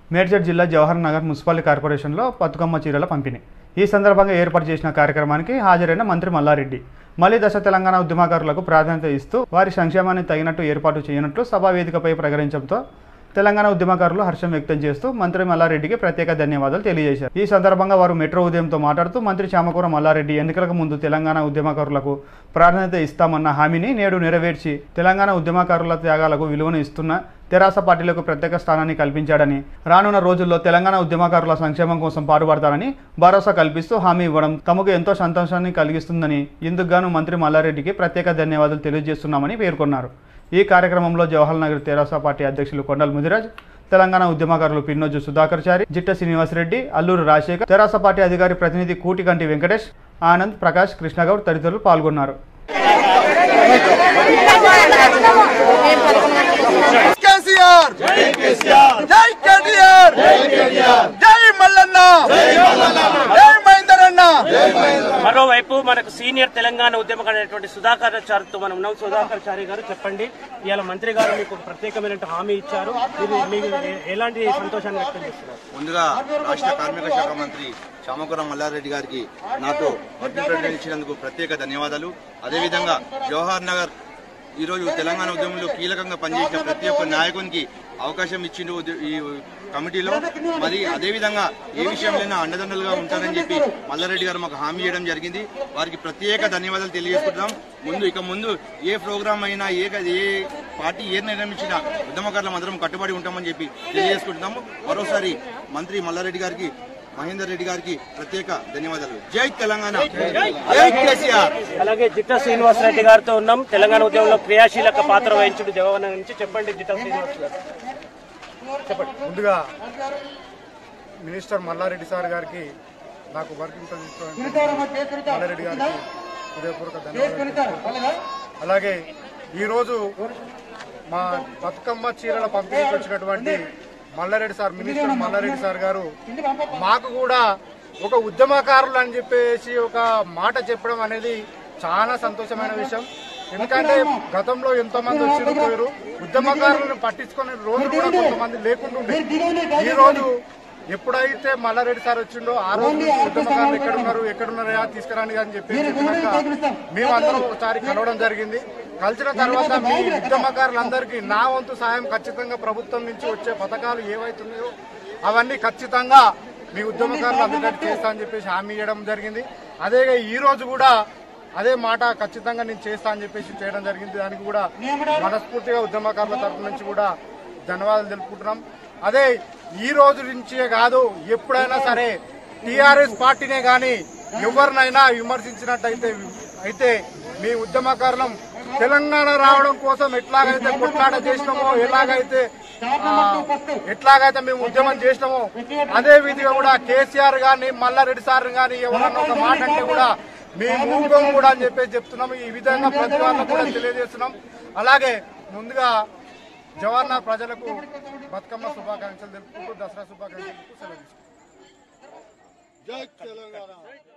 మేడ్చల్ జిల్లా జవహర్ నగర్ మున్సిపల్ కార్పొరేషన్లో బతుకమ్మ చీరల పంపిణీ ఈ సందర్భంగా ఏర్పాటు చేసిన కార్యక్రమానికి హాజరైన మంత్రి మల్లారెడ్డి మళ్ళీ దశ తెలంగాణ ఉద్యమకారులకు ప్రాధాన్యత ఇస్తూ వారి సంక్షేమాన్ని తగినట్టు ఏర్పాటు చేయనట్లు సభా వేదికపై ప్రకటించడంతో తెలంగాణ ఉద్యమకారులు హర్షం వ్యక్తం చేస్తూ మంత్రి మల్లారెడ్డికి ప్రత్యేక ధన్యవాదాలు తెలియజేశారు ఈ సందర్భంగా వారు మెట్రో ఉదయంతో మాట్లాడుతూ మంత్రి చామకూర మల్లారెడ్డి ఎన్నికలకు ముందు తెలంగాణ ఉద్యమకారులకు ప్రాధాన్యత ఇస్తామన్న హామీని నేడు నెరవేర్చి తెలంగాణ ఉద్యమకారుల త్యాగాలకు విలువను ఇస్తున్న తెరాస పార్టీలకు ప్రత్యేక స్థానాన్ని కల్పించాడని రానున్న రోజుల్లో తెలంగాణ ఉద్యమకారుల సంక్షేమం కోసం పాటుపడతారని భరోసా కల్పిస్తూ హామీ ఇవ్వడం తమకు ఎంతో సంతోషాన్ని కలిగిస్తుందని ఇందుకు గాను మంత్రి మల్లారెడ్డికి ప్రత్యేక ధన్యవాదాలు తెలియజేస్తున్నామని పేర్కొన్నారు ఈ కార్యక్రమంలో జవహర్ నగర్ తెరాస పార్టీ అధ్యక్షులు కొండల్ ముదిరాజ్ తెలంగాణ ఉద్యమకారులు పిన్నోజు సుధాకర్ చారి జిట్ట శ్రీనివాసరెడ్డి అల్లూరు రాజశేఖర్ తెరాస పార్టీ అధికారి ప్రతినిధి కూటికంటి వెంకటేష్ ఆనంద్ ప్రకాష్ కృష్ణగౌడ్ తదితరులు పాల్గొన్నారు కేసీఆర్ జై కేటీఆర్ జై మల్లన్న జై మహేందర్ అన్న మరోవైపు మనకు సీనియర్ తెలంగాణ ఉద్యమకారైనటువంటి సుధాకర్ చారితో మనం ఉన్నాం సుధాకర్ చారి గారు చెప్పండి ఇవాళ మంత్రి గారు మీకు ప్రత్యేకమైన హామీ ఇచ్చారు మీరు మీకు ఎ- ఎలాంటి సంతోషాన్ని వ్యక్తం చేస్తున్నారు ముందుగా రాష్ట్ర కార్మిక శాఖ మంత్రి చామకురం మల్లారెడ్డి గారికి నాతో వర్కింగ్ ప్రెసిడెంట్ ఇచ్చినందుకు ప్రత్యేక ధన్యవాదాలు అదేవిధంగా జవహర్ నగర్ ఈరోజు తెలంగాణ ఉద్యమంలో కీలకంగా పనిచేసిన ప్రతి ఒక్క నాయకునికి అవకాశం ఇచ్చిండు ఉద్య- ఈ కమిటీలో మరి అదేవిధంగా ఏ విషయంలోనైనా అండదండలుగా ఉంటారని చెప్పి మల్లారెడ్డి గారు మాకు హామీ ఇవ్వడం జరిగింది వారికి ప్రత్యేక ధన్యవాదాలు తెలియజేసుకుంటున్నాం ముందు ఇక ముందు ఏ ప్రోగ్రాం అయినా ఏ ఏ పార్టీ ఏ నిర్ణయించినా ఉద్యమకారులం అందరం కట్టుబడి ఉంటామని చెప్పి తెలియజేసుకుంటున్నాము మరోసారి మంత్రి మల్లారెడ్డి గారికి మహేందర్ రెడ్డి గారికి ప్రత్యేక ధన్యవాదాలు జై తెలంగాణ జై కేసీఆర్ అలాగే జిట్ట శ్రీనివాస్ రెడ్డి గారితో ఉన్నాం తెలంగాణ ఉద్యమంలో క్రియాశీలక పాత్ర వహించుడు జగన్ నుంచి చెప్పండి జిట్ట శ్రీనివాస్ గారు ముందుగా మినిస్టర్ మల్లారెడ్డి సార్ గారికి నాకు వర్కింగ్ ప్రెసిడెంట్ మల్లారెడ్డి గారికి హృదయపూర్వక ధన్యవాదాలు అలాగే ఈరోజు మా బతుకమ్మ చీరల పంపిణీకి వచ్చినటువంటి Mallareddy sir minister Mallareddy sir గారు మాకు కూడా ఒక ఉద్యమకారులు అని చెప్పేసి ఒక మాట చెప్పడం అనేది చాలా సంతోషమైన విషయం ఎందుకంటే గతంలో ఎంతో మంది వచ్చి పోయారు ఉద్యమకారులను పట్టించుకునే రోజు కూడా కొంతమంది లేకుంటుండే ఈ రోజు ఎప్పుడైతే మల్లారెడ్డి సార్ వచ్చిండో ఆ రోజు నుంచి ఉద్యమకారులు ఎక్కడున్నారు ఎక్కడున్నారా తీసుకురండి అని చెప్పి చెప్పినాక మేమందరం ఒకసారి కలవడం జరిగింది కలిసిన తర్వాత మీ ఉద్యమకారులందరికీ నా వంతు సాయం ఖచ్చితంగా ప్రభుత్వం నుంచి వచ్చే పథకాలు ఏవైతున్నాయో అవన్నీ ఖచ్చితంగా మీ ఉద్యమకారులు అందరికీ చేస్తా అని చెప్పేసి హామీ ఇవ్వడం జరిగింది అదే ఈ రోజు కూడా అదే మాట ఖచ్చితంగా నేను చేస్తా అని చెప్పేసి చేయడం జరిగింది దానికి కూడా మనస్ఫూర్తిగా ఉద్యమకారుల తరపు నుంచి కూడా ధన్యవాదాలు తెలుపుకుంటున్నాం అదే ఈ రోజు నుంచే కాదు ఎప్పుడైనా సరే టిఆర్ఎస్ పార్టీనే గాని ఎవరినైనా విమర్శించినట్టయితే అయితే మీ ఉద్యమకారులం తెలంగాణ రావడం కోసం ఎట్లాగైతే కొట్లాట చేసినామో ఎలాగైతే ఆ, ఎట్లాగైతే మేము ఉద్యమం చేసినామో అదే విధిగా కూడా కేసీఆర్ గాని మల్లారెడ్డి సార్ గాని ఎవరన్నా ఒక మాట అంటే కూడా మీ మూగం కూడా అని చెప్పేసి చెప్తున్నాం ఈ విధంగా ప్రతి వాళ్ళకు కూడా తెలియజేస్తున్నాం అలాగే ముందుగా జవహర్లాల్ ప్రజలకు బతుకమ్మ శుభాకాంక్షలు తెలుపుకుంటూ దసరా శుభాకాంక్షలు తెలుపుతూ సెలవు తీసుకుంటాం.